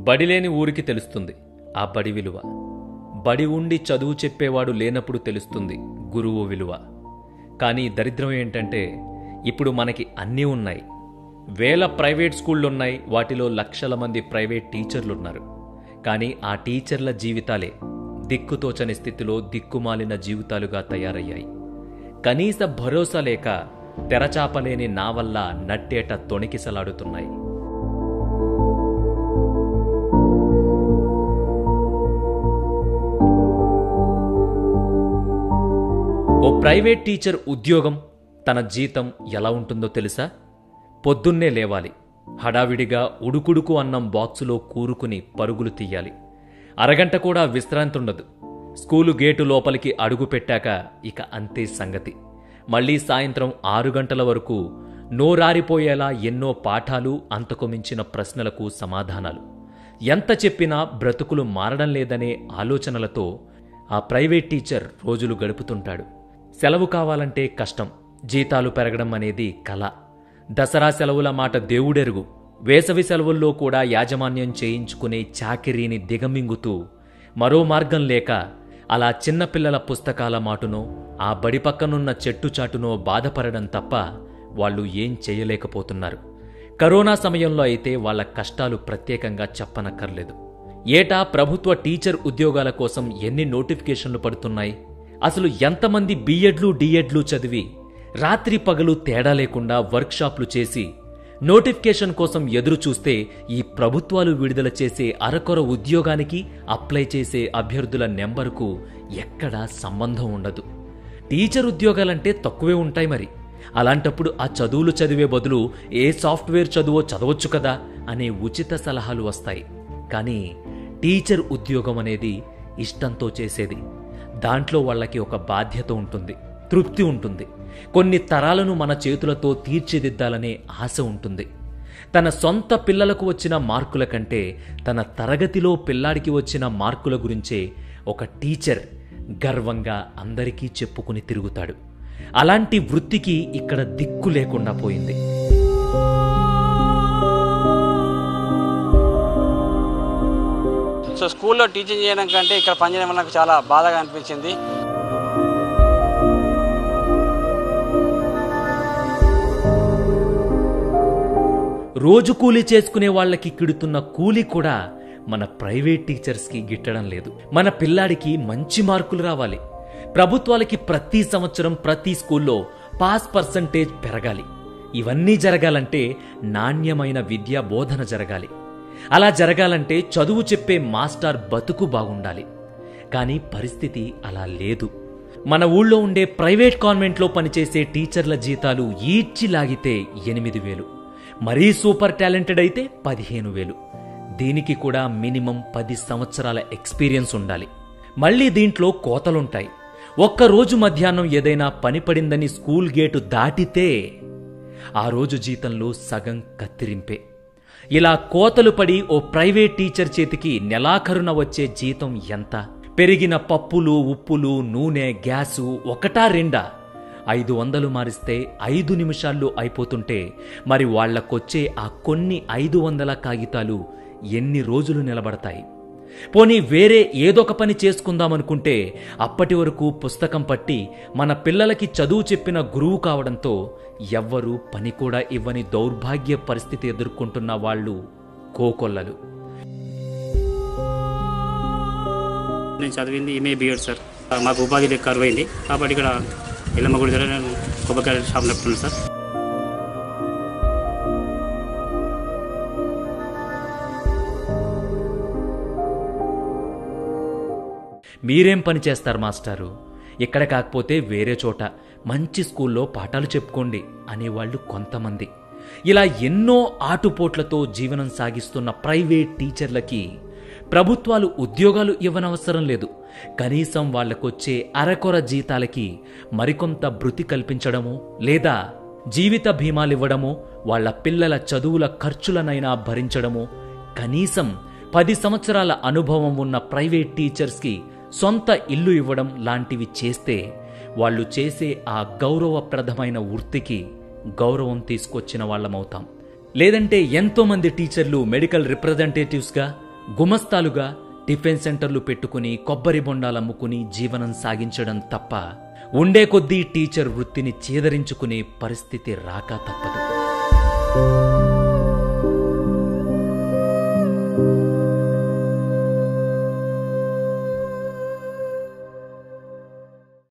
బడి లేని ఊరికి తెలుస్తుంది ఆ బడి విలువ బడి ఉండి చదువు చెప్పేవాడు లేనప్పుడు తెలుస్తుంది గురువు విలువ కానీ దరిద్రం ఏంటంటే ఇప్పుడు మనకి అన్నీ ఉన్నాయి వేల ప్రైవేట్ స్కూళ్ళున్నాయి వాటిలో లక్షల మంది ప్రైవేట్ టీచర్లున్నారు కానీ ఆ టీచర్ల జీవితాలే దిక్కుతోచని స్థితిలో దిక్కుమాలిన జీవితాలుగా తయారయ్యాయి కనీస భరోసా లేక తెరచాపలేని నా వల్ల నట్టేట తొణికిసలాడుతున్నాయి ఓ ప్రైవేట్ టీచర్ ఉద్యోగం తన జీతం ఎలా ఉంటుందో తెలుసా పొద్దున్నే లేవాలి హడావిడిగా ఉడుకుడుకు అన్నం బాక్సులో కూరుకుని పరుగులు తీయాలి అరగంట కూడా విశ్రాంతి ఉండదు స్కూలు గేటు లోపలికి అడుగు పెట్టాక ఇక అంతే సంగతి మళ్ళీ సాయంత్రం ఆరు గంటల వరకు నోరారిపోయేలా ఎన్నో పాఠాలు అంతకు మించిన ప్రశ్నలకు సమాధానాలు ఎంత చెప్పినా బ్రతుకులు మారడం లేదనే ఆలోచనలతో ఆ ప్రైవేట్ టీచర్ రోజులు గడుపుతుంటాడు సెలవు కావాలంటే కష్టం జీతాలు పెరగడం అనేది కల దసరా సెలవుల మాట దేవుడెరుగు వేసవి సెలవుల్లో కూడా యాజమాన్యం చేయించుకునే చాకిరీని దిగమింగుతూ మరో మార్గం లేక అలా చిన్నపిల్లల పుస్తకాల మాటునో ఆ బడి పక్కనున్న చెట్టు చాటునో బాధపడడం తప్ప వాళ్ళు ఏం చేయలేకపోతున్నారు కరోనా సమయంలో అయితే వాళ్ళ కష్టాలు ప్రత్యేకంగా చెప్పనక్కర్లేదు ఏటా ప్రభుత్వ టీచర్ ఉద్యోగాల కోసం ఎన్ని నోటిఫికేషన్లు పడుతున్నాయి అసలు ఎంతమంది బీఎడ్లు డిఎడ్లు చదివి రాత్రి పగలు తేడా లేకుండా వర్క్షాప్లు చేసి నోటిఫికేషన్ కోసం ఎదురు చూస్తే ఈ ప్రభుత్వాలు విడుదల చేసే అరకొర ఉద్యోగానికి అప్లై చేసే అభ్యర్థుల నెంబరుకు ఎక్కడా సంబంధం ఉండదు టీచర్ ఉద్యోగాలంటే తక్కువే ఉంటాయి మరి అలాంటప్పుడు ఆ చదువులు చదివే బదులు ఏ సాఫ్ట్వేర్ చదువో చదవచ్చు కదా అనే ఉచిత సలహాలు వస్తాయి కానీ టీచర్ ఉద్యోగం అనేది ఇష్టంతో చేసేది దాంట్లో వాళ్ళకి ఒక బాధ్యత ఉంటుంది తృప్తి ఉంటుంది కొన్ని తరాలను మన చేతులతో తీర్చిదిద్దాలనే ఆశ ఉంటుంది తన సొంత పిల్లలకు వచ్చిన మార్కుల కంటే తన తరగతిలో పిల్లాడికి వచ్చిన మార్కుల గురించే ఒక టీచర్ గర్వంగా అందరికీ చెప్పుకుని తిరుగుతాడు అలాంటి వృత్తికి ఇక్కడ దిక్కు లేకుండా పోయింది సో స్కూల్లో టీచింగ్ చేయడం కంటే ఇక్కడ పనిచేయడం వల్ల నాకు చాలా బాధగా అనిపించింది రోజు కూలీ చేసుకునే వాళ్ళకి కిడుతున్న కూలీ కూడా మన ప్రైవేట్ టీచర్స్కి గిట్టడం లేదు మన పిల్లాడికి మంచి మార్కులు రావాలి ప్రభుత్వాలకి ప్రతి సంవత్సరం ప్రతి స్కూల్లో పాస్ పర్సంటేజ్ పెరగాలి ఇవన్నీ జరగాలంటే నాణ్యమైన విద్యా బోధన జరగాలి అలా జరగాలంటే చదువు చెప్పే మాస్టర్ బతుకు బాగుండాలి కానీ పరిస్థితి అలా లేదు మన ఊళ్ళో ఉండే ప్రైవేట్ కాన్వెంట్లో పనిచేసే టీచర్ల జీతాలు ఈడ్చి లాగితే ఎనిమిది వేలు మరీ సూపర్ టాలెంటెడ్ అయితే పదిహేను వేలు దీనికి కూడా మినిమం పది సంవత్సరాల ఎక్స్పీరియన్స్ ఉండాలి మళ్ళీ దీంట్లో కోతలుంటాయి ఒక్క రోజు మధ్యాహ్నం ఏదైనా పని పడిందని స్కూల్ గేటు దాటితే ఆ రోజు జీతంలో సగం కత్తిరింపే ఇలా కోతలు పడి ఓ ప్రైవేట్ టీచర్ చేతికి నెలాఖరున వచ్చే జీతం ఎంత పెరిగిన పప్పులు ఉప్పులు నూనె గ్యాసు ఒకటా రెండా ఐదు వందలు మారిస్తే ఐదు నిమిషాల్లో అయిపోతుంటే మరి వాళ్లకొచ్చే ఆ కొన్ని ఐదు వందల కాగితాలు ఎన్ని రోజులు నిలబడతాయి పోనీ వేరే ఏదొక పని చేసుకుందామనుకుంటే అప్పటి వరకు పుస్తకం పట్టి మన పిల్లలకి చదువు చెప్పిన గురువు కావడంతో ఎవ్వరూ పని కూడా ఇవ్వని దౌర్భాగ్య పరిస్థితి ఎదుర్కొంటున్న వాళ్ళు కోకొల్లలు నేను చదివింది ఈమె బీఎడ్ సార్ మాకు ఉపాధి లేక కరువైంది కాబట్టి ఇక్కడ ఎల్లమ్మ గుడి దగ్గర నేను కొబ్బరికాయ షాప్ నడుపుతున్నాను సార్ మీరేం పని చేస్తారు మాస్టారు ఇక్కడ కాకపోతే వేరే చోట మంచి స్కూల్లో పాఠాలు చెప్పుకోండి అనేవాళ్ళు కొంతమంది ఇలా ఎన్నో ఆటుపోట్లతో జీవనం సాగిస్తున్న ప్రైవేట్ టీచర్లకి ప్రభుత్వాలు ఉద్యోగాలు ఇవ్వనవసరం లేదు కనీసం వాళ్లకొచ్చే అరకొర జీతాలకి మరికొంత భృతి కల్పించడమో లేదా జీవిత భీమాలివ్వడమో వాళ్ల పిల్లల చదువుల ఖర్చులనైనా భరించడమో కనీసం పది సంవత్సరాల అనుభవం ఉన్న ప్రైవేట్ టీచర్స్కి సొంత ఇల్లు ఇవ్వడం లాంటివి చేస్తే వాళ్ళు చేసే ఆ గౌరవప్రదమైన వృత్తికి గౌరవం తీసుకొచ్చిన వాళ్ళమవుతాం లేదంటే ఎంతో మంది టీచర్లు మెడికల్ రిప్రజెంటేటివ్స్గా గుమస్తాలుగా టిఫిన్ సెంటర్లు పెట్టుకుని కొబ్బరి బొండాలు అమ్ముకుని జీవనం సాగించడం తప్ప ఉండే కొద్దీ టీచర్ వృత్తిని చీదరించుకునే పరిస్థితి రాక తప్పదు